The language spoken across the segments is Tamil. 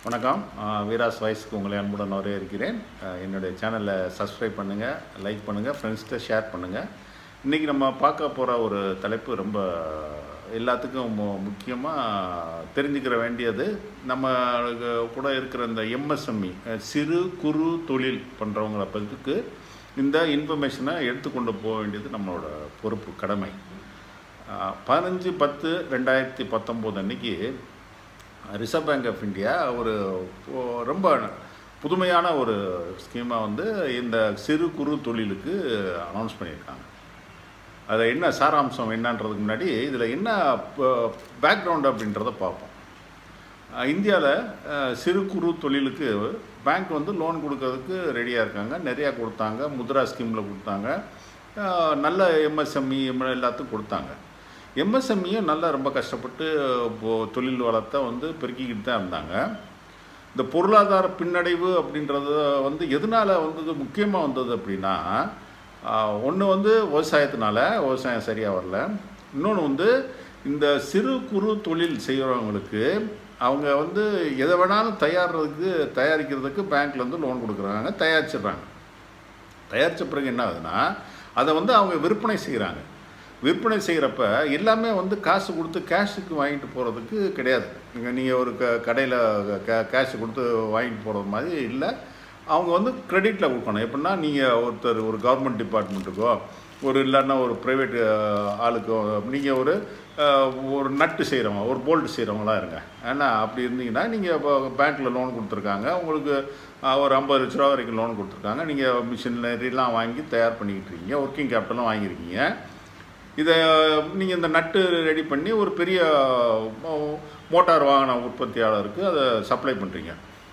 வணக்கம் வீராஸ் வாய்ஸ்க்கு உங்களை அன்புடன் வரவேற்கிறேன் அஹ், என்னுடைய சேனலை சப்ஸ்கிரைப் பண்ணுங்கள் லைக் பண்ணுங்கள் ஃப்ரெண்ட்ஸ்கிட்ட ஷேர் பண்ணுங்கள் இன்றைக்கி நம்ம பார்க்க போகிற ஒரு தலைப்பு ரொம்ப எல்லாத்துக்கும் முக்கியமாக தெரிஞ்சுக்கிற வேண்டியது நம்ம கூட இருக்கிற இந்த எம்எஸ்எம்இ சிறு குறு தொழில் பண்ணுறவங்கள பற்றிக்கு இந்த இன்ஃபர்மேஷனை எடுத்துக்கொண்டு போக வேண்டியது நம்மளோட பொறுப்பு கடமை பதினஞ்சு பத்து ரெண்டாயிரத்தி பத்தொம்போது அன்னைக்கு ரிசர்வ் பேங்க் ஆஃப் இந்தியா ஒரு ஒ- ரொம்ப புதுமையான ஒரு ஸ்கீமை வந்து இந்த சிறு குறு தொழிலுக்கு அனௌன்ஸ் பண்ணியிருக்காங்க அதில் என்ன சாராம்சம் என்னன்றதுக்கு முன்னாடி இதில் என்ன பேக்ரவுண்ட் அப்படின்றத பார்ப்போம் இந்தியாவில் சிறு குறு தொழிலுக்கு பேங்க் வந்து லோன் கொடுக்கறதுக்கு ரெடியாக இருக்காங்க நிறையா கொடுத்தாங்க முத்ரா ஸ்கீமில் கொடுத்தாங்க அஹ், நல்ல எம்எஸ்எம்இ எல்லாத்துக்கும் கொடுத்தாங்க எம்எஸ்எம்இயும் நல்லா ரொம்ப கஷ்டப்பட்டு இப்போ- தொழில் வளத்தை வந்து பெருக்கிக்கிட்டு தான் இருந்தாங்க இந்த பொருளாதார பின்னடைவு அப்படின்றது வந்து எதனால் வந்தது முக்கியமாக வந்தது அப்படின்னா ஒன்று வந்து விவசாயத்தினால விவசாயம் சரியாக வரல இன்னொன்று வந்து இந்த சிறு குறு தொழில் செய்கிறவங்களுக்கு அவங்க வந்து எதை வேணாலும் தயாரிறதுக்கு தயாரிக்கிறதுக்கு பேங்க்ல வந்து லோன் கொடுக்குறாங்க தயாரிச்சிடுறாங்க தயாரித்த பிறகு என்ன ஆகுதுன்னா அதை வந்து அவங்க விற்பனை செய்கிறாங்க விற்பனை செய்கிறப்ப எல்லாமே வந்து காசு கொடுத்து கேஷுக்கு வாங்கிட்டு போகிறதுக்கு கிடையாது நீங்கள் ஒரு க கடையில் கே கேஷ் கொடுத்து வாங்கிட்டு போகிறது மாதிரி இல்லை அவங்க வந்து கிரெடிட்டில் கொடுக்கணும் எப்படின்னா நீங்கள் ஒருத்தர் ஒரு கவர்மெண்ட் டிபார்ட்மெண்ட்டுக்கோ ஒரு இல்லைன்னா ஒரு ப்ரைவேட் ஆளுக்கோ நீங்கள் ஒரு அஹ், ஒரு நட்டு செய்கிறவங்க ஒரு போல்ட் செய்கிறவங்களா இருங்க ஏன்னா அப்படி இருந்தீங்கன்னா நீங்கள் இப்போ பேங்க்கில் லோன் கொடுத்துருக்காங்க உங்களுக்கு அஹ், ஒரு ஐம்பது லட்ச ரூபா வரைக்கும் லோன் கொடுத்துருக்காங்க நீங்கள் மிஷினரிலாம் வாங்கி தயார் பண்ணிக்கிட்டு இருக்கீங்க ஒர்க்கிங் கேபிட்டலும் வாங்கியிருக்கீங்க இதை நீங்கள் இந்த நட்டு ரெடி பண்ணி ஒரு பெரிய மோ- மோட்டார் வாகன உற்பத்தியாளருக்கு அதை சப்ளை பண்ணுறீங்க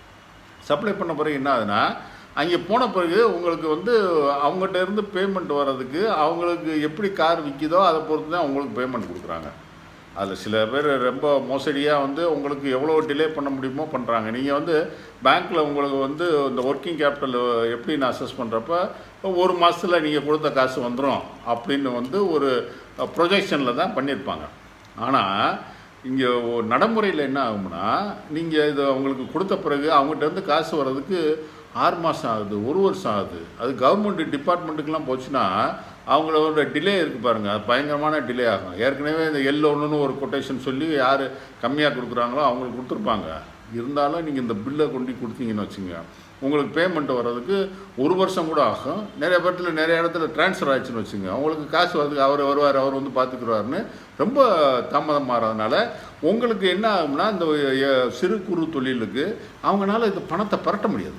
சப்ளை பண்ண பிறகு என்ன ஆகுதுன்னா அங்கே போன பிறகு உங்களுக்கு வந்து அவங்ககிட்ட இருந்து பேமெண்ட் வர்றதுக்கு அவங்களுக்கு எப்படி கார் விற்கிதோ அதை பொறுத்து தான் உங்களுக்கு பேமெண்ட் கொடுக்குறாங்க அதில் சில பேர் ரொம்ப மோசடியாக வந்து உங்களுக்கு எவ்வளோ டிலே பண்ண முடியுமோ பண்ணுறாங்க நீங்கள் வந்து பேங்க்கில் உங்களுக்கு வந்து இந்த ஒர்க்கிங் கேபிட்டல் எப்படி நான் அசஸ் பண்ணுறப்ப ஒரு மாதத்தில் நீங்கள் கொடுத்த காசு வந்துடும் அப்படின்னு வந்து ஒரு ப்ரொஜெக்ஷனில் தான் பண்ணியிருப்பாங்க ஆனால் இங்கே நடைமுறையில் என்ன ஆகும்னா நீங்கள் இது அவங்களுக்கு கொடுத்த பிறகு அவங்ககிட்ட இருந்து காசு வர்றதுக்கு ஆறு மாதம் ஆகுது ஒரு வருஷம் ஆகுது அது கவர்மெண்ட் டிபார்ட்மெண்ட்டுக்கெலாம் போச்சுன்னா அவங்களோட டிலே இருக்குது பாருங்கள் அது பயங்கரமான டிலே ஆகும் ஏற்கனவே இந்த எல் ஒன்றுன்னு ஒரு கொட்டேஷன் சொல்லி யார் கம்மியாக கொடுக்குறாங்களோ அவங்களுக்கு கொடுத்துருப்பாங்க இருந்தாலும் நீங்கள் இந்த பில்லை கொண்டு கொடுத்தீங்கன்னு வச்சுங்க உங்களுக்கு பேமெண்ட் வர்றதுக்கு ஒரு வருஷம் கூட ஆகும் நிறைய பேர்த்தில் நிறைய இடத்துல ட்ரான்ஸ்ஃபர் ஆயிடுச்சுன்னு வச்சுங்க அவங்களுக்கு காசு வரதுக்கு அவர் வருவார் அவர் வந்து பார்த்துக்குருவாருன்னு ரொம்ப தாமதம் மாறதுனால உங்களுக்கு என்ன ஆகும்னா இந்த அஹ், சிறு குறு தொழிலுக்கு அவங்களால இந்த பணத்தை பரட்ட முடியாது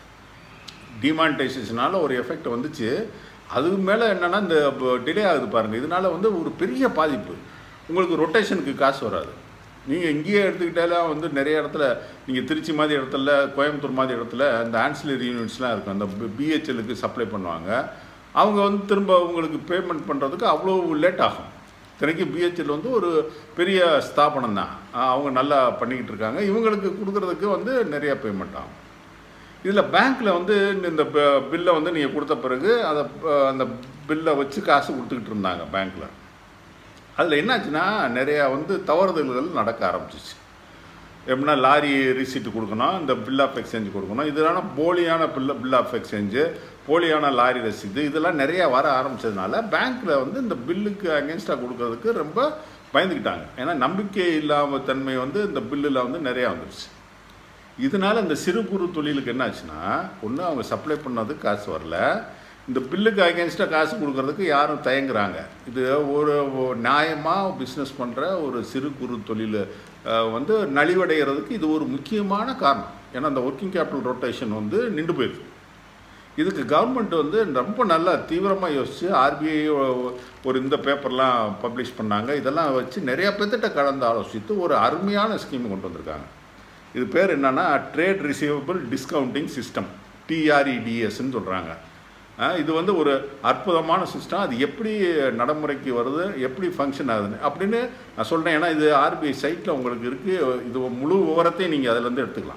டிமானிட்டைசேஷனால் ஒரு எஃபெக்ட் வந்துச்சு அதுக்கு மேலே என்னென்னா இந்த டிலே ஆகுது பாருங்கள் இதனால வந்து ஒரு பெரிய பாதிப்பு உங்களுக்கு ரொட்டேஷனுக்கு காசு வராது நீங்கள் இங்கேயே எடுத்துக்கிட்டாலே வந்து நிறைய இடத்துல நீங்கள் திருச்சி மாதிரி இடத்துல கோயம்புத்தூர் மாதிரி இடத்துல இந்த ஆன்சிலரி யூனிட்ஸ்லாம் இருக்கும் அந்த பிஹெச்எலுக்கு சப்ளை பண்ணுவாங்க அவங்க வந்து திரும்ப உங்களுக்கு பேமெண்ட் பண்ணுறதுக்கு அவ்வளோ லேட் ஆகும் இத்தனைக்கு பிஹெச்எல் வந்து ஒரு பெரிய ஸ்தாபனம் தான் அவங்க நல்லா பண்ணிக்கிட்டு இருக்காங்க இவங்களுக்கு கொடுக்குறதுக்கு வந்து நிறைய பேமெண்ட் ஆகும் இதில் பேங்க்கில் வந்து இந்த பில்லை வந்து நீங்கள் கொடுத்த பிறகு அதை அஹ், அந்த பில்லை வச்சு காசு கொடுத்துக்கிட்டு இருந்தாங்க பேங்க்கில் அதில் என்னாச்சுன்னா நிறையா வந்து தவறுதல்கள் நடக்க ஆரம்பிச்சிச்சு எப்படின்னா லாரி ரிசீட்டு கொடுக்கணும் இந்த பில் ஆஃப் எக்ஸ்சேஞ்ச் கொடுக்கணும் இதெல்லாம் போலியான பில் பில் ஆஃப் எக்ஸ்சேஞ்சு போலியான லாரி ரசீது இதெல்லாம் நிறையா வர ஆரம்பிச்சதுனால பேங்க்கில் வந்து இந்த பில்லுக்கு அகேன்ஸ்டாக கொடுக்கறதுக்கு ரொம்ப பயந்துக்கிட்டாங்க ஏன்னா நம்பிக்கை இல்லாமல் தன்மை வந்து இந்த பில்லில் வந்து நிறையா வந்துருச்சு இதனால இந்த சிறு குறு தொழிலுக்கு என்ன ஆச்சுன்னா ஒன்று அவங்க சப்ளை பண்ணதுக்கு காசு வரல இந்த பில்லுக்கு அகேன்ஸ்டாக காசு கொடுக்கறதுக்கு யாரும் தயங்குறாங்க இது ஒரு நியாயமாக பிஸ்னஸ் பண்ணுற ஒரு சிறு குறு தொழில் அஹ், வந்து நலிவடைகிறதுக்கு இது ஒரு முக்கியமான காரணம் ஏன்னா இந்த ஒர்க்கிங் கேபிட்டல் ரொட்டேஷன் வந்து நின்று போயிருக்கு இதுக்கு கவர்மெண்ட் வந்து ரொம்ப நல்லா தீவிரமாக யோசித்து ஆர்பிஐ ஒரு இந்த பேப்பர்லாம் பப்ளிஷ் பண்ணாங்க இதெல்லாம் வச்சு நிறைய பேர்த்திட்ட கலந்து ஆலோசித்து ஒரு அருமையான ஸ்கீம் கொண்டு வந்திருக்காங்க இது பேர் என்னன்னா ட்ரேட் ரிசீவபிள் டிஸ்கவுண்டிங் சிஸ்டம் டிஆர்இடிஎஸ்ன்னு சொல்கிறாங்க இது வந்து ஒரு அற்புதமான சிஸ்டம் அது எப்படி நடைமுறைக்கு வருது எப்படி ஃபங்க்ஷன் ஆகுதுன்னு அப்படின்னு நான் சொல்கிறேன் ஏன்னா இது ஆர்பிஐ சைட்டில் உங்களுக்கு இருக்குது இது முழு விவரத்தையும் நீங்கள் அதிலேருந்து எடுத்துக்கலாம்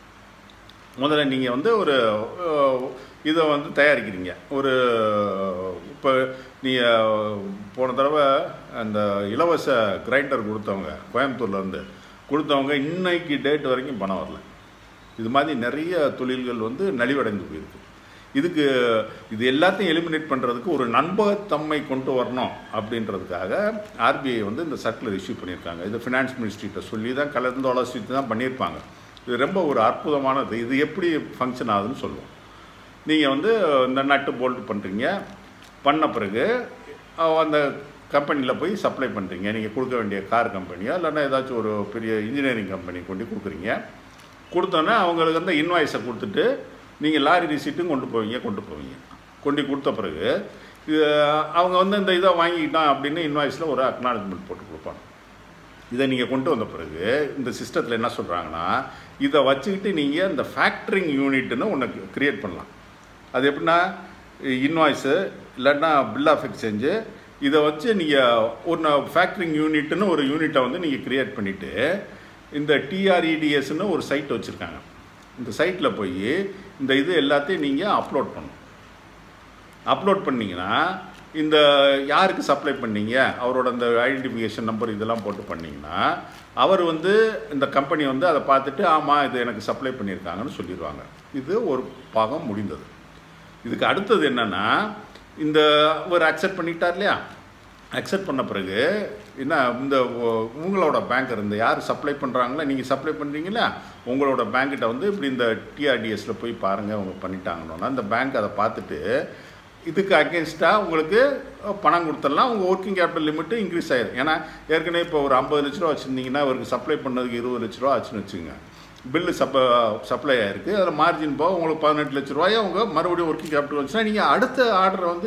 முதல்ல நீங்கள் வந்து ஒரு அஹ், இதை வந்து தயாரிக்கிறீங்க ஒரு இப்போ நீங்கள் போன தடவை அந்த இலவச கிரைண்டர் கொடுத்தவங்க கோயம்புத்தூர்லேருந்து கொடுத்தவங்க இன்னைக்கு டேட் வரைக்கும் பணம் வரல இது மாதிரி நிறைய தொழில்கள் வந்து நலிவடைந்து போயிருக்கு இதுக்கு இது எல்லாத்தையும் எலிமினேட் பண்ணுறதுக்கு ஒரு நம்பகத்தன்மை கொண்டு வரணும் அப்படின்றதுக்காக ஆர்பிஐ வந்து இந்த சர்க்குலர் இஷ்யூ பண்ணியிருக்காங்க இது ஃபினான்ஸ் மினிஸ்ட்ரிகிட்ட சொல்லி தான் கலந்து ஆலோசித்து தான் பண்ணியிருப்பாங்க இது ரொம்ப ஒரு அற்புதமானது இது எப்படி ஃபங்க்ஷன் ஆகுதுன்னு சொல்லுவோம் நீங்கள் வந்து இந்த நட்டு போல்ட் பண்ணுறீங்க பண்ண பிறகு அஹ், அந்த கம்பெனியில் போய் சப்ளை பண்ணுறீங்க நீங்கள் கொடுக்க வேண்டிய கார் கம்பெனியோ இல்லைன்னா ஏதாச்சும் ஒரு பெரிய இன்ஜினியரிங் கம்பெனி கொண்டு கொடுக்குறீங்க கொடுத்தோன்னே அவங்களுக்கு வந்து இன்வாய்ஸை கொடுத்துட்டு நீங்கள் லாரி ரிசீட்டும் கொண்டு போவீங்க கொண்டு போவீங்க கொண்டு கொடுத்த பிறகு இது அவங்க வந்து இந்த இதை வாங்கிக்கிட்டான் அப்படின்னு இன்வாய்ஸில் ஒரு அக்னாலஜ்மெண்ட் போட்டு கொடுப்பாங்க இதை நீங்கள் கொண்டு வந்த பிறகு இந்த சிஸ்டத்தில் என்ன சொல்கிறாங்கன்னா இதை வச்சுக்கிட்டு நீங்கள் இந்த ஃபேக்டரிங் யூனிட்னு ஒன்று க்ரியேட் பண்ணலாம் அது எப்படின்னா இன்வாய்ஸு இல்லைன்னா பில் ஆஃப் எக்ஸ்சேஞ்சு இதை வச்சு நீங்கள் ஒன்று ஃபேக்டரிங் யூனிட்னு ஒரு யூனிட்டை வந்து நீங்கள் க்ரியேட் பண்ணிவிட்டு இந்த டிஆர்இடிஎஸ்னு ஒரு சைட் வச்சுருக்காங்க இந்த சைட்டில் போய் இந்த இது எல்லாத்தையும் நீங்கள் அப்லோட் பண்ணணும் அப்லோட் பண்ணீங்கன்னா இந்த யாருக்கு சப்ளை பண்ணீங்க அவரோட அந்த ஐடென்டிஃபிகேஷன் நம்பர் இதெல்லாம் போட்டு பண்ணீங்கன்னா அவர் வந்து இந்த கம்பெனி வந்து அதை பார்த்துட்டு ஆமாம் இது எனக்கு சப்ளை பண்ணியிருக்காங்கன்னு சொல்லிடுவாங்க இது ஒரு பாகம் முடிந்தது இதுக்கு அடுத்தது என்னன்னா இந்த ஒரு அக்செப்ட் பண்ணிட்டார் இல்லையா அக்செப்ட் பண்ண பிறகு என்ன இந்த உ- உங்களோட பேங்கர் இந்த யார் சப்ளை பண்ணுறாங்களோ நீங்கள் சப்ளை பண்ணுறீங்களா உங்களோட பேங்க்கிட்ட வந்து இப்படி இந்த டிஆர்டிஎஸில் போய் பாருங்கள் அவங்க பண்ணிட்டாங்கன்னா அந்த பேங்க் அதை பார்த்துட்டு இதுக்கு அகேன்ஸ்டாக உங்களுக்கு பணம் கொடுத்துடலாம் உங்கள் ஒர்க்கிங் கேபிட்டல் லிமிட்டு இன்க்ரீஸ் ஆயிரும் ஏன்னா ஏற்கனவே இப்போ ஒரு ஐம்பது லட்ச ரூபா வச்சுருந்தீங்கன்னா அவருக்கு சப்ளை பண்ணதுக்கு இருபது லட்ச ரூபா ஆச்சுன்னு வச்சுங்க பில்லு சப்ப சப்ளை ஆயிருக்கு அதில் மார்ஜின் போக உங்களுக்கு பதினெட்டு லட்ச ரூபாயை அவங்க மறுபடியும் ஒர்க்கிங் கேபிட்டல் வந்துச்சுன்னா நீங்கள் அடுத்த ஆர்டரை வந்து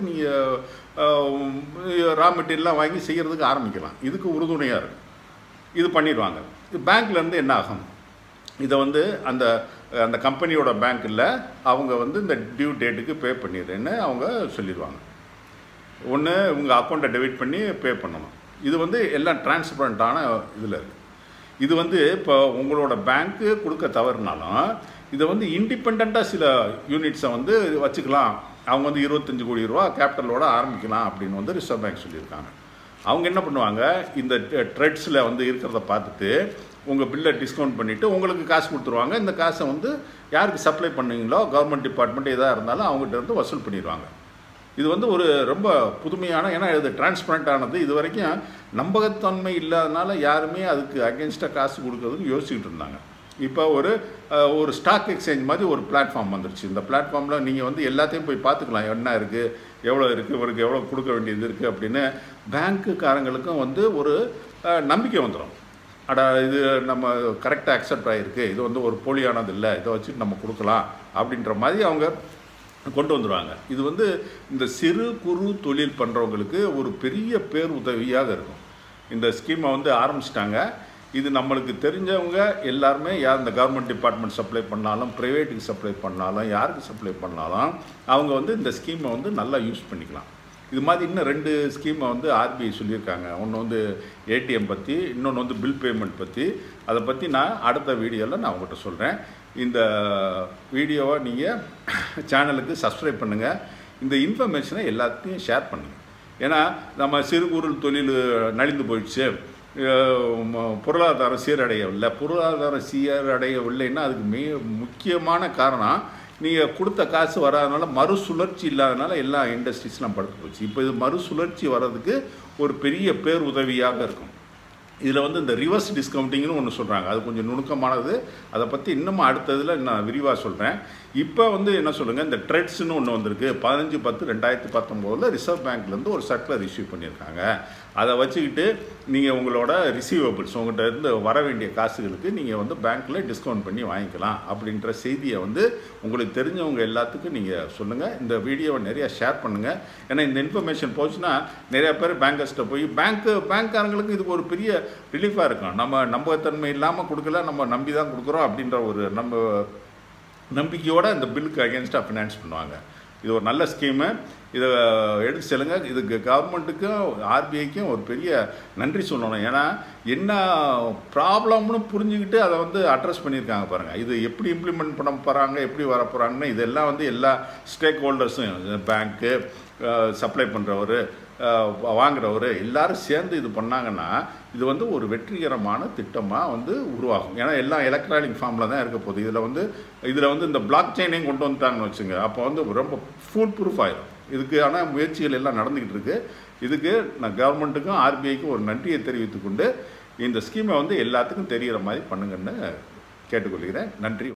நீங்கள் ரா மெட்டீரியல்லாம் வாங்கி செய்கிறதுக்கு ஆரம்பிக்கலாம் இதுக்கு உறுதுணையாக இருக்கும் இது பண்ணிடுவாங்க இது பேங்க்லேருந்து என்ன ஆகும் இதை வந்து அந்த அந்த கம்பெனியோட பேங்க்கில் அவங்க வந்து இந்த டியூ டேட்டுக்கு பே பண்ணிடுறேன்னு அவங்க சொல்லிடுவாங்க ஒன்று உங்கள் அக்கௌண்ட்டை டெபிட் பண்ணி பே பண்ணணும் இது வந்து எல்லாம் டிரான்ஸ்பரண்ட்டான இதில் இருக்குது இது வந்து இப்போ உங்களோட பேங்க்கு கொடுக்க தவறுனாலும் இதை வந்து இண்டிபெண்ட்டாக சில யூனிட்ஸை வந்து வச்சுக்கலாம் அவங்க வந்து இருபத்தஞ்சு கோடி ரூபா கேபிட்டலோட ஆரம்பிக்கலாம் அப்படின்னு வந்து ரிசர்வ் பேங்க் சொல்லியிருக்காங்க அவங்க என்ன பண்ணுவாங்க இந்த ட்ரெட்ஸில் வந்து இருக்கிறத பார்த்துட்டு உங்கள் பில்லை டிஸ்கவுண்ட் பண்ணிவிட்டு உங்களுக்கு காசு கொடுத்துருவாங்க இந்த காசை வந்து யாருக்கு சப்ளை பண்ணீங்களோ கவர்மெண்ட் டிபார்ட்மெண்ட் எதாக இருந்தாலும் அவங்ககிட்ட இருந்து வசூல் பண்ணிடுவாங்க இது வந்து ஒரு ரொம்ப புதுமையான ஏன்னா இது டிரான்ஸ்பரண்ட் ஆனது இது வரைக்கும் நம்பகத்தன்மை இல்லாதனால யாருமே அதுக்கு அகேன்ஸ்டாக காசு கொடுக்கறதுக்கு யோசிச்சுக்கிட்டு இருந்தாங்க இப்போ ஒரு அஹ், ஒரு ஸ்டாக் எக்ஸ்சேஞ்ச் மாதிரி ஒரு பிளாட்ஃபார்ம் வந்துருச்சு இந்த பிளாட்ஃபார்மில் நீங்கள் வந்து எல்லாத்தையும் போய் பார்த்துக்கலாம் என்ன இருக்குது எவ்வளோ இருக்குது இவருக்கு எவ்வளோ கொடுக்க வேண்டியது இருக்குது அப்படின்னு பேங்க்குக்காரங்களுக்கும் வந்து ஒரு அஹ், நம்பிக்கை வந்துடும் அட இது நம்ம கரெக்டாக அக்செப்ட் ஆகிருக்கு இது வந்து ஒரு போலியானது இல்லை இதை வச்சுட்டு நம்ம கொடுக்கலாம் அப்படின்ற மாதிரி அவங்க கொண்டு வந்துடுவாங்க இது வந்து இந்த சிறு குறு தொழில் பண்ணுறவங்களுக்கு ஒரு பெரிய பேர் உதவியாக இருக்கும் இந்த ஸ்கீமை வந்து ஆரம்பிச்சிட்டாங்க இது நம்மளுக்கு தெரிஞ்சவங்க எல்லாருமே யார் இந்த கவர்மெண்ட் டிபார்ட்மெண்ட் சப்ளை பண்ணாலும் ப்ரைவேட்டுக்கு சப்ளை பண்ணாலும் யாருக்கு சப்ளை பண்ணாலும் அவங்க வந்து இந்த ஸ்கீமை வந்து நல்லா யூஸ் பண்ணிக்கலாம் இது மாதிரி இன்னும் ரெண்டு ஸ்கீமை வந்து ஆர்பிஐ சொல்லியிருக்காங்க ஒன்று வந்து ஏடிஎம் பற்றி இன்னொன்று வந்து பில் பேமெண்ட் பற்றி அதை பற்றி நான் அடுத்த வீடியோவில் நான் உங்கள்கிட்ட சொல்கிறேன் இந்த வீடியோவை நீங்கள் சேனலுக்கு சப்ஸ்கிரைப் பண்ணுங்கள் இந்த இன்ஃபர்மேஷனை எல்லாத்தையும் ஷேர் பண்ணுங்கள் ஏன்னா நம்ம சிறு குறு தொழில் நலிந்து போயிடுச்சு அஹ் ம- பொருளாதாரம் சீரடையவில்லை பொருளாதாரம் சீரடையவில்லைன்னா அதுக்கு மே முக்கியமான காரணம் நீங்கள் கொடுத்த காசு வராதனால மறுசுழற்சி இல்லாதனால எல்லா இண்டஸ்ட்ரீஸ்லாம் படுத்து போச்சு இப்போ இது மறுசுழற்சி வர்றதுக்கு ஒரு பெரிய பேர் உதவியாக இருக்கும் இதில் வந்து இந்த ரிவர்ஸ் டிஸ்கவுண்டிங்னு ஒன்று சொல்கிறாங்க அது கொஞ்சம் நுணுக்கமானது அதை பற்றி இன்னமும் அடுத்ததில் நான் விரிவாக சொல்கிறேன் இப்போ வந்து என்ன சொல்லுங்கள் இந்த ட்ரெட்ஸ்னு ஒன்று வந்திருக்கு பதினஞ்சு பத்து ரெண்டாயிரத்தி பத்தொம்போதில் ரிசர்வ் பேங்க்லேருந்து ஒரு சர்க்குலர் இஷ்யூ பண்ணியிருக்காங்க அதை வச்சுக்கிட்டு நீங்கள் உங்களோட ரிசீவபிள்ஸ் உங்கள்கிட்ட இருந்து வர வேண்டிய காசுகளுக்கு நீங்கள் வந்து பேங்க்கில் டிஸ்கவுண்ட் பண்ணி வாங்கிக்கலாம் அப்படின்ற செய்தியை வந்து உங்களுக்கு தெரிஞ்சவங்க எல்லாத்துக்கும் நீங்கள் சொல்லுங்கள் இந்த வீடியோவை நிறையா ஷேர் பண்ணுங்கள் ஏன்னா இந்த இன்ஃபர்மேஷன் போச்சுன்னா நிறைய பேர் பேங்கர்ஸ்கிட்ட போய் பேங்க்கு பேங்க்காரங்களுக்கு இதுக்கு ஒரு பெரிய ரிலீஃபாக இருக்கும் நம்ம நம்பகத்தன்மை இல்லாமல் கொடுக்கல நம்ம நம்பி தான் கொடுக்குறோம் அப்படின்ற ஒரு நம்ம நம்பிக்கையோட இந்த பில்லுக்கு அகேன்ஸ்டாக ஃபினான்ஸ் பண்ணுவாங்க இது ஒரு நல்ல ஸ்கீமு இதை எடுத்து செல்லுங்க இதுக்கு கவர்மெண்ட்டுக்கும் ஆர்பிஐக்கும் ஒரு பெரிய நன்றி சொல்லணும் ஏன்னா என்ன ப்ராப்ளம்னு புரிஞ்சுக்கிட்டு அதை வந்து அட்ரஸ் பண்ணியிருக்காங்க பாருங்கள் இது எப்படி இம்ப்ளிமெண்ட் பண்ண போகிறாங்க எப்படி வர போகிறாங்கன்னு இதெல்லாம் வந்து எல்லா ஸ்டேக் ஹோல்டர்ஸும் பேங்க்கு சப்ளை பண்ணுறவர் வாங்குறவர் எல்லாரும் சேர்ந்து இது பண்ணாங்கன்னா இது வந்து ஒரு வெற்றிகரமான திட்டமாக வந்து உருவாகும் ஏன்னா எல்லாம் எலக்ட்ரானிக் ஃபார்மில் தான் இருக்க போகுது இதில் வந்து இதில் வந்து இந்த பிளாக் செயினையும் கொண்டு வந்துட்டாங்கன்னு வச்சுங்க அப்போ வந்து ரொம்ப ஃபுல் ப்ரூஃப் ஆயிடும் இதுக்கான முயற்சிகள் எல்லாம் நடந்துக்கிட்டு இருக்கு இதுக்கு நான் கவர்மெண்ட்டுக்கும் ஆர்பிஐக்கும் ஒரு நன்றியை தெரிவித்துக்கொண்டு இந்த ஸ்கீமை வந்து எல்லாத்துக்கும் தெரிகிற மாதிரி பண்ணுங்கன்னு கேட்டுக்கொள்கிறேன் நன்றி